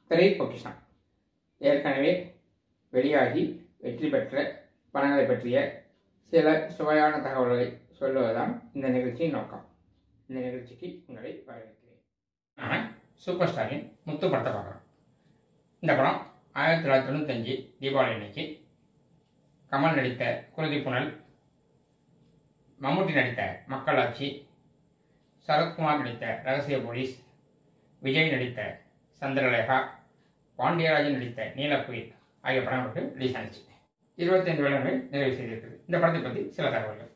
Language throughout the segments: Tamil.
திரை பொக்கிஷம் ஏற்கனவே வெளியாகி வெற்றி பெற்ற படங்களை பற்றிய சில சுவையான தகவல்களை சொல்லுவதுதான் இந்த நிகழ்ச்சியின் நோக்கம் இந்த நிகழ்ச்சிக்கு உங்களை வரவேற்கிறேன் நான் சூப்பர் ஸ்டாரின் முத்து படத்தை பார்க்குறோம் இந்த படம் ஆயிரத்தி தொள்ளாயிரத்தி தொண்ணூத்தஞ்சு தீபாவளி அன்னைக்கு கமல் நடித்த குருதி புனல் மம்முட்டி நடித்த மக்களாட்சி சரத்குமார் நடித்த ரகசிய போலீஸ் விஜய் நடித்த சந்திரலேகா பாண்டியராஜன் நடித்த நீலக்குயில் ஆகிய படங்களுக்கு ரிலீஸ் ஆனிச்சு இருபத்தைந்து வருடங்கள் நிறைவு செய்திருக்குது இந்த படத்தை பற்றி சில தகவல்கள்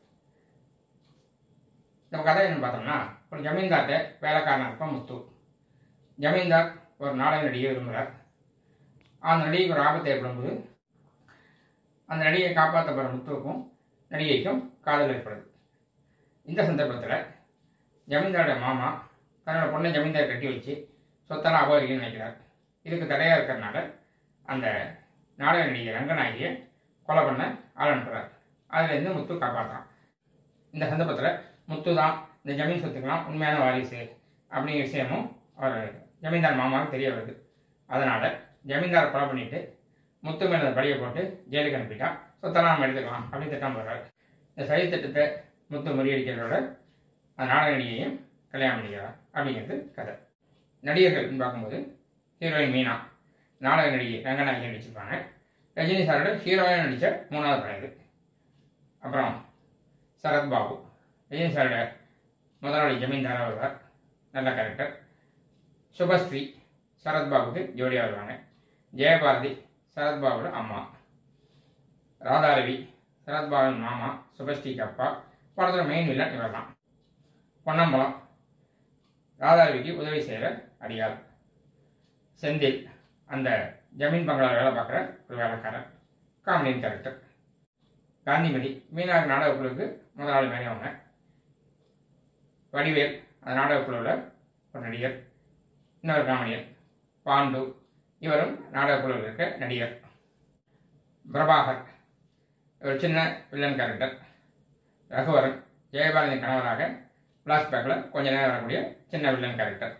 இந்த கதை என்ன பார்த்தோம்னா ஒரு ஜமீன்தார்ட்ட வேலைக்காரன் இருப்பான் முத்து ஜமீன்தார் ஒரு நாடக நடிகை விரும்புகிறார் அந்த நடிகைக்கு ஒரு ஆபத்து ஏற்படும்போது அந்த நடிகையை காப்பாற்றப்படுற முத்துவுக்கும் நடிகைக்கும் காதல் ஏற்படுது இந்த சந்தர்ப்பத்தில் ஜமீன்தாரோட மாமா தன்னோட பொண்ணை ஜமீன்தார் கட்டி வச்சு சொத்தெல்லாம் அபகரிக்கணும்னு நினைக்கிறார் இதுக்கு தடையாக இருக்கிறனால அந்த நாடக நடிகை ரங்கநாயகியை கொலை பண்ண ஆள் அனுப்புகிறார் அதுலேருந்து முத்து காப்பாற்றுறான் இந்த சந்தர்ப்பத்தில் முத்து தான் இந்த ஜமீன் சொத்துக்கெல்லாம் உண்மையான வாரிசு அப்படிங்கிற விஷயமும் அவர் ஜமீன்தார் மாமாவுக்கு தெரிய வருது அதனால் ஜமீன்தாரை கொலை பண்ணிட்டு முத்து மேலே அந்த பழியை போட்டு ஜெயிலுக்கு அனுப்பிட்டா சொத்தெல்லாம் நம்ம எடுத்துக்கலாம் அப்படின்னு திட்டம் போடுறாரு இந்த சதி திட்டத்தை முத்து முறியடிக்கிறதோட அந்த நாடக நடிகையும் கல்யாணம் பண்ணிக்கிறார் அப்படிங்கிறது கதை நடிகர்கள் பார்க்கும்போது ஹீரோயின் மீனா நாடக நடிகை ரங்கநாயகி நடிச்சிருப்பாங்க ரஜினி சாரோட ஹீரோயின் நடித்த மூணாவது படம் இது அப்புறம் சரத்பாபு ரஜினி சாரோட முதலாளி ஜமீன்தாராக வருவார் நல்ல கேரக்டர் சுபஸ்ரீ சரத்பாபுக்கு ஜோடியாக வருவாங்க ஜெயபாரதி சரத்பாபுவோட அம்மா ராதாரவி சரத்பாபுவின் மாமா சுபஸ்ரீக்கு அப்பா படத்தோட மெயின் வில்லன் இவர் தான் பொன்னம்பலம் ராதாரவிக்கு உதவி செய்கிற அடியார் செந்தில் அந்த ஜமீன் பங்களாவில் வேலை பார்க்குற ஒரு வேலைக்காரன் காமெடியன் கேரக்டர் காந்திமதி மீனாக நாடகக்குழுவுக்கு முதலாளி மாதிரி அவங்க வடிவேல் அந்த நாடகக்குழுவில் ஒரு நடிகர் இன்னொரு காமெடியன் பாண்டு இவரும் நாடகக்குழுவில் இருக்க நடிகர் பிரபாகர் ஒரு சின்ன வில்லன் கேரக்டர் ரகுவரன் ஜெயபாரதி கணவராக ஃப்ளாஷ்பேக்கில் கொஞ்ச நேரம் வரக்கூடிய சின்ன வில்லன் கேரக்டர்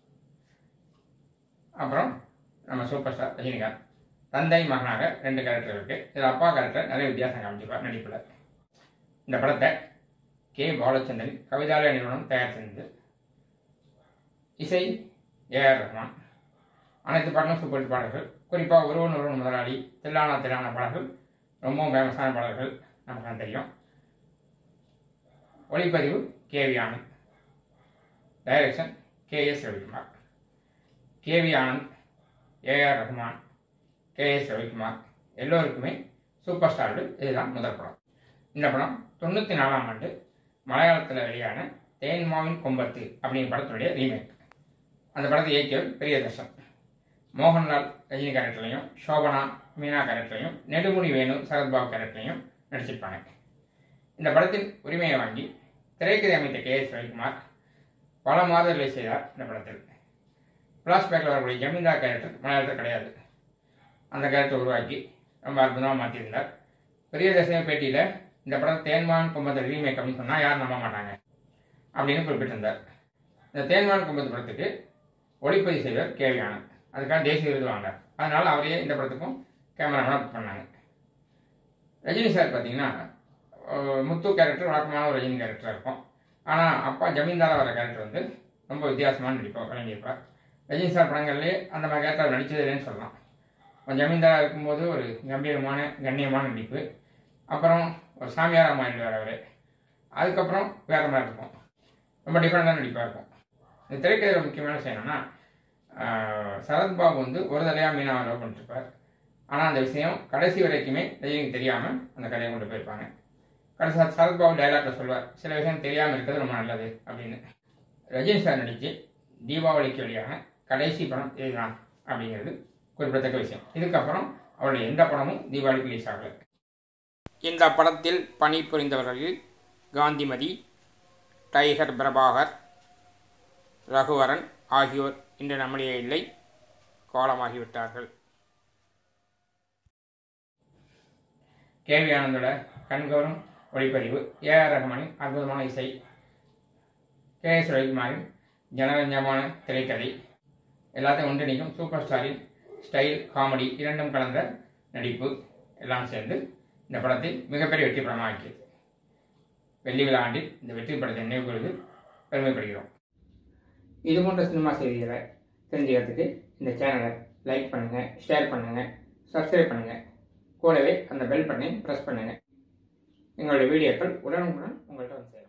அப்புறம் நம்ம சூப்பர் ஸ்டார் ரஜினிகாந்த் தந்தை மகனாக ரெண்டு கேரக்டர் இருக்குது இதில் அப்பா கேரக்டர் நிறைய வித்தியாசம் காமிச்சிருப்பார் நடிப்பில் இந்த படத்தை கே பாலச்சந்திரன் கவிதாலய நிறுவனம் தயார் செய்தது இசை ஏஆர் ரஹ்மான் அனைத்து பாடலும் சூப்பர் ஹிட் பாடல்கள் குறிப்பாக ஒருவன் ஒருவன் முதலாளி தில்லானா தில்லான பாடல்கள் ரொம்பவும் ஃபேமஸான பாடல்கள் நமக்கு தெரியும் ஒளிப்பதிவு K V Anand direction K S Ravikumar K V Anand A R Rahman K S Ravikumar எல்லோருக்குமே சூப்பர் ஸ்டாரோடு இதுதான் முதல் படம் இந்த படம் தொண்ணூற்றி நாலாம் ஆண்டு மலையாளத்தில் வெளியான தேன்மாவின் கொம்பத்து அப்படிங்கிற படத்தினுடைய ரீமேக் அந்த படத்தை இயக்கியவர் பிரியதர்ஷன் மோகன்லால் ரஜினி கேரக்டர்லையும் சோபனா மீனா கேரக்டர்லையும் நெடுமுனி வேணு சரத்பாபு கேரக்டர்லையும் நடிச்சிருப்பாங்க இந்த படத்தின் உரிமையை வாங்கி திரைக்கதை அமைத்த கே எஸ் ரவிக்குமார் பல மாதங்களை செய்தார் இந்த படத்தில் ஃப்ளாஷ்பேக்கில் வரக்கூடிய ஜமீன்தார் கேரக்டர் மலையாளத்தில் கிடையாது அந்த கேரக்டர் உருவாக்கி ரொம்ப அற்புதமாக மாற்றியிருந்தார் பெரியதர்சன பேட்டியில் இந்த படம் தேன்மான் கும்பத்தில் ரீமேக் அப்படின்னு சொன்னால் யாரும் நம்ப மாட்டாங்க அப்படின்னு குறிப்பிட்டிருந்தார் இந்த தேன்மான் கும்பத்து படத்துக்கு ஒளிப்பதிவு செய்வர் கேவி ஆனந்த் அதுக்காக தேசிய விருது வாங்கினார் அதனால் அவரையே இந்த படத்துக்கும் கேமராமேனாக பண்ணாங்க ரஜினி சார் பார்த்தீங்கன்னா முத்து கேரக்டர் வழக்கமான ஒரு ரஜினி கேரக்டராக இருக்கும் ஆனால் அப்பா ஜமீன்தாராக வர கேரக்டர் வந்து ரொம்ப வித்தியாசமான நடிப்பார் வழங்கியிருப்பார் ரஜினி சார் படங்கள்லேயே அந்த மாதிரி கேரக்டர் நடித்தது இல்லைன்னு சொல்லலாம் ஜமீன்தாராக இருக்கும்போது ஒரு கம்பீரமான கண்ணியமான நடிப்பு அப்புறம் ஒரு சாமியாராக மாறிடுவார் அவர் அதுக்கப்புறம் வேறு மாதிரி இருக்கும் ரொம்ப டிஃப்ரெண்டான நடிப்பாக இருக்கும் இந்த திரைக்கதையில் முக்கியமான விஷயம் என்னென்னா சரத்பாபு வந்து ஒரு தடையாக மீனாவை லவ் பண்ணிட்டுருப்பார் ஆனால் அந்த விஷயம் கடைசி வரைக்குமே ரஜினிக்கு தெரியாமல் அந்த கதையை கொண்டு போயிருப்பாங்க கடைசி சரத்பாபு டைலாக்ல சொல்வார் சில விஷயம் தெரியாமல் இருக்கிறது ரொம்ப நல்லது அப்படின்னு ரஜினி சார் நடித்து தீபாவளிக்கு வெளியான கடைசி படம் இதுதான் அப்படிங்கிறது குறிப்பிடத்தக்க விஷயம் இதுக்கப்புறம் அவருடைய எந்த படமும் தீபாவளிக்கு ரிலீஸ் ஆகலை இந்த படத்தில் பணிபுரிந்தவர்களில் காந்திமதி டைகர் பிரபாகர் ரகுவரன் ஆகியோர் இன்று நம்முடைய இல்லை காலமாகிவிட்டார்கள் கேவி ஆனந்தோட கண்கவரும் ஒளிப்பதிவு ஏஆர் ரஹ்மானின் அற்புதமான இசை கே எஸ் ரவிக்குமாரின் ஜனரஞ்சமான திரைக்கதை எல்லாத்தையும் ஒன்றிணைக்கும் சூப்பர் ஸ்டாரின் ஸ்டைல் காமெடி இரண்டும் கலந்த நடிப்பு எல்லாம் சேர்ந்து இந்த படத்தை மிகப்பெரிய வெற்றி படமாக ஆக்கியது வெள்ளி விழா ஆண்டில் இந்த வெற்றி படத்தை நினைவு கூர்ந்து பெருமைப்படுகிறோம் இது போன்ற சினிமா செய்திகளை தெரிஞ்சுக்கிறதுக்கு இந்த சேனலை லைக் பண்ணுங்கள் ஷேர் பண்ணுங்கள் சப்ஸ்கிரைப் பண்ணுங்கள் கூடவே அந்த பெல் பட்டனை ப்ரெஸ் பண்ணுங்கள் எங்களுடைய வீடியோக்கள் உடனுக்குடன் உங்கள்கிட்ட வந்து சேரும்